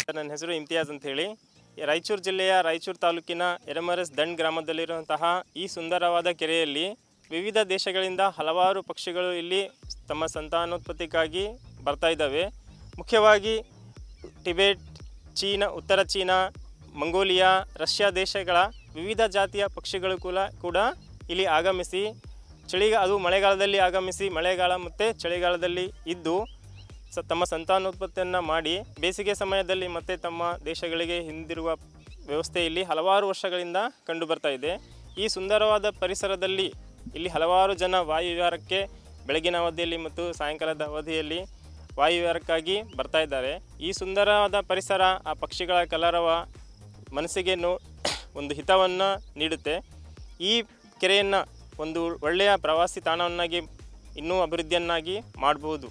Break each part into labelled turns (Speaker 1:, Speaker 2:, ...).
Speaker 1: ನನ್ನ ಹೆಸರು ಇಮ್ತಿಯಾಜ್ ಅಂತ ಹೇಳಿ ರಾಯಚೂರು ಜಿಲ್ಲೆಯ ರಾಯಚೂರು ತಾಲೂಕಿನ ಎರಮರಸ್ ದಂಡ್ ಗ್ರಾಮದಲ್ಲಿರುವಂತಹ ಈ ಸುಂದರವಾದ ಕೆರೆಯಲ್ಲಿ ವಿವಿಧ ದೇಶಗಳಿಂದ ಹಲವಾರು ಪಕ್ಷಿಗಳು ಇಲ್ಲಿ ತಮ್ಮ ಸಂತಾನೋತ್ಪತ್ತಿಗಾಗಿ ಬರ್ತಾ ಇದ್ದಾವೆ ಮುಖ್ಯವಾಗಿ ಟಿಬೆಟ್ ಚೀನಾ ಉತ್ತರ ಚೀನಾ ಮಂಗೋಲಿಯಾ ರಷ್ಯಾ ದೇಶಗಳ ವಿವಿಧ ಜಾತಿಯ ಪಕ್ಷಿಗಳು ಕೂಡ ಕೂಡ ಇಲ್ಲಿ ಆಗಮಿಸಿ ಚಳಿಗ ಅದು ಮಳೆಗಾಲದಲ್ಲಿ ಆಗಮಿಸಿ ಮಳೆಗಾಲ ಮತ್ತು ಚಳಿಗಾಲದಲ್ಲಿ ಇದ್ದು ಸ ತಮ್ಮ ಸಂತಾನೋತ್ಪತ್ತಿಯನ್ನು ಮಾಡಿ ಬೇಸಿಗೆ ಸಮಯದಲ್ಲಿ ಮತ್ತೆ ತಮ್ಮ ದೇಶಗಳಿಗೆ ಹಿಂದಿರುವ ವ್ಯವಸ್ಥೆ ಇಲ್ಲಿ ಹಲವಾರು ವರ್ಷಗಳಿಂದ ಕಂಡು ಬರ್ತಾ ಇದೆ ಈ ಸುಂದರವಾದ ಪರಿಸರದಲ್ಲಿ ಇಲ್ಲಿ ಹಲವಾರು ಜನ ವಾಯುವಿಹಾರಕ್ಕೆ ಬೆಳಗಿನ ಅವಧಿಯಲ್ಲಿ ಮತ್ತು ಸಾಯಂಕಾಲದ ಅವಧಿಯಲ್ಲಿ ವಾಯುವಿಹಾರಕ್ಕಾಗಿ ಬರ್ತಾ ಇದ್ದಾರೆ ಈ ಸುಂದರವಾದ ಪರಿಸರ ಆ ಪಕ್ಷಿಗಳ ಕಲರವ ಮನಸ್ಸಿಗೆ ನೋ ಒಂದು ಹಿತವನ್ನು ನೀಡುತ್ತೆ ಈ ಕೆರೆಯನ್ನು ಒಂದು ಒಳ್ಳೆಯ ಪ್ರವಾಸಿ ತಾಣವನ್ನಾಗಿ ಇನ್ನೂ ಅಭಿವೃದ್ಧಿಯನ್ನಾಗಿ ಮಾಡಬಹುದು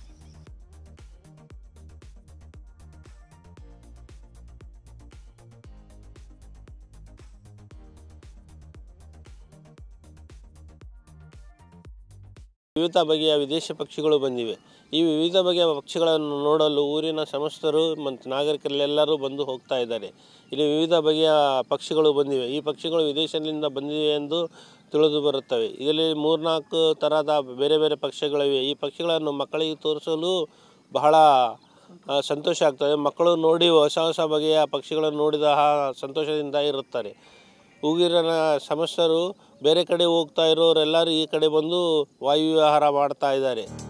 Speaker 2: ವಿವಿಧ ಬಗೆಯ ವಿದೇಶಿ ಪಕ್ಷಿಗಳು ಬಂದಿವೆ ಈ ವಿವಿಧ ಬಗೆಯ ಪಕ್ಷಿಗಳನ್ನು ನೋಡಲು ಊರಿನ ಸಮಸ್ತರು ಮತ್ತು ನಾಗರಿಕರೆಲ್ಲರೂ ಬಂದು ಹೋಗ್ತಾ ಇದ್ದಾರೆ ಇಲ್ಲಿ ವಿವಿಧ ಬಗೆಯ ಪಕ್ಷಿಗಳು ಬಂದಿವೆ ಈ ಪಕ್ಷಿಗಳು ವಿದೇಶದಿಂದ ಬಂದಿವೆ ಎಂದು ತಿಳಿದು ಬರುತ್ತವೆ ಇದರಲ್ಲಿ ಮೂರ್ನಾಲ್ಕು ಥರದ ಬೇರೆ ಬೇರೆ ಪಕ್ಷಿಗಳಿವೆ ಈ ಪಕ್ಷಿಗಳನ್ನು ಮಕ್ಕಳಿಗೆ ತೋರಿಸಲು ಬಹಳ ಆ, ಸಂತೋಷ ಆಗ್ತದೆ ಮಕ್ಕಳು ನೋಡಿ ಹೊಸ ಹೊಸ ಬಗೆಯ ಪಕ್ಷಿಗಳನ್ನು ನೋಡಿದ ಆ ಸಂತೋಷದಿಂದ ಇರುತ್ತಾರೆ ಊಗಿರನ ಸಮಸ್ಯರು ಬೇರೆ ಕಡೆ ಹೋಗ್ತಾ ಇರೋರೆಲ್ಲರೂ ಈ ಕಡೆ ಬಂದು ವಾಯುವಿಹಾರ ಮಾಡ್ತಾ ಇದ್ದಾರೆ